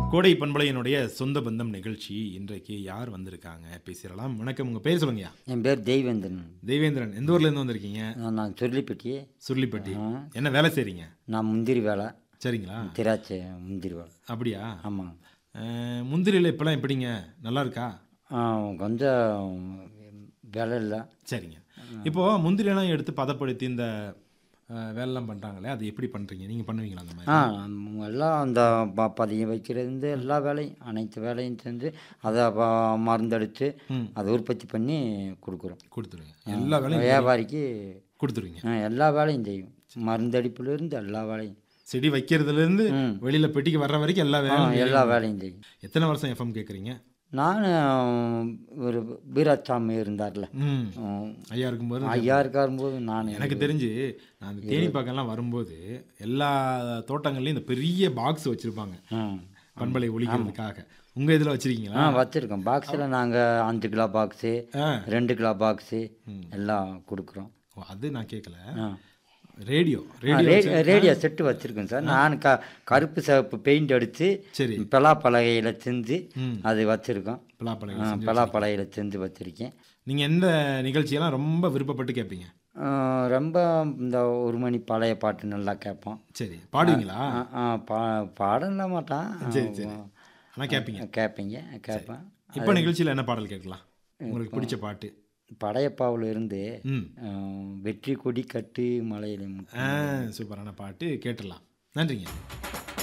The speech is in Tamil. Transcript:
கோடை பண்பலையினுடைய சொந்த பந்தம் நிகழ்ச்சி இன்றைக்கு யார் வந்திருக்காங்க பேசிடலாம் வணக்கம் உங்க பேர் சொல்லுங்கய்யா என் பேர் தெய்வேந்திரன் தெய்வேந்திரன் எந்த ஊர்ல இருந்து வந்திருக்கீங்க நான் நான் சொல்லிப்பட்டி சுருளிப்பட்டி என்ன வேலை செய்றீங்க நான் முந்திரி வேலை சரிங்களா திராட்சை முந்திரி வேலை அப்படியா ஆமாங்க அஹ், முந்திரியில் இப்போலாம் எப்படிங்க நல்லா இருக்கா ஆ, கொஞ்சம் வேலை இல்லை சரிங்க இப்போ முந்திரியெல்லாம் எடுத்து பதப்படுத்தி இந்த அஹ், வேலைலாம் பண்ணுறாங்களே அது எப்படி பண்ணுறீங்க நீங்கள் பண்ணுவீங்களா அந்த மாதிரி ஆ நம்ம எல்லாம் அந்த ப பதியம் வைக்கிறது எல்லா வேலையும் அனைத்து வேலையும் செஞ்சு அதை ப- மருந்தடித்து அதை உற்பத்தி பண்ணி கொடுக்குறோம் கொடுத்துருங்க எல்லா வேலையும் வியாபாரிக்கு கொடுத்துருவீங்க ஆ, எல்லா வேலையும் செய்யும் மருந்தடிப்புலேருந்து எல்லா வேலையும் செடி வைக்கிறதுலேருந்து வெளியில பெட்டிக்கு வர்ற வரைக்கும் எல்லா ஆ, வேலையும் எல்லா வேலையும் செய்யும் எத்தனை வருஷம் எஃப்எம் கேட்குறீங்க நான் ஒரு வீராசாமி இருந்தார்ல ம் ம், ஐயா இருக்கும்போது ஐயா இருக்காரும்போது நான் எனக்கு தெரிஞ்சு நான் அந்த தேனி பக்கம்லாம் வரும்போது எல்லா தோட்டங்கள்லையும் இந்த பெரிய பாக்ஸ் வச்சிருப்பாங்க ம் பண்பலை ஒழிக்கிறதுக்காக உங்க இதுல வச்சிருக்கீங்களா ஆ வச்சுருக்கோம் பாக்ஸில் நாங்கள் அஞ்சு கிலோ பாக்ஸு ஆ. ரெண்டு கிலோ பாக்ஸு எல்லாம் கொடுக்குறோம் ஓ, அது நான் கேட்கல ஆ ரேடியோ ஆ, ரேடியோ ரே- ரேடியோ செட்டு வச்சுருக்கேன் சார் நான் க கருப்பு சிவப்பு பெயிண்ட் அடித்து சரி பலாப்பலகையில் செஞ்சு அது வச்சுருக்கோம் பலாப்பழம் பலாப்பலகையில் செஞ்சு வச்சுருக்கேன் நீங்க எந்த நிகழ்ச்சியெல்லாம் ரொம்ப விருப்பப்பட்டு கேட்பீங்க ரொம்ப இந்த ஒரு மணி பழைய பாட்டு நல்லா கேட்போம் சரி பாடுவீங்களா ஆ, ஆ, பா பாடல மாட்டான் சரி சரி ஆனா கேட்பீங்க கேட்பீங்க கேட்பேன் இப்போ நிகழ்ச்சியில என்ன பாடல் கேட்கலாம் உங்களுக்கு பிடிச்ச பாட்டு படையப்பாவில் இருந்து ம் ஆ, வெற்றி கொடி கட்டு மலையில ஆ சூப்பரான பாட்டு கேட்டுடலாம் நன்றிங்க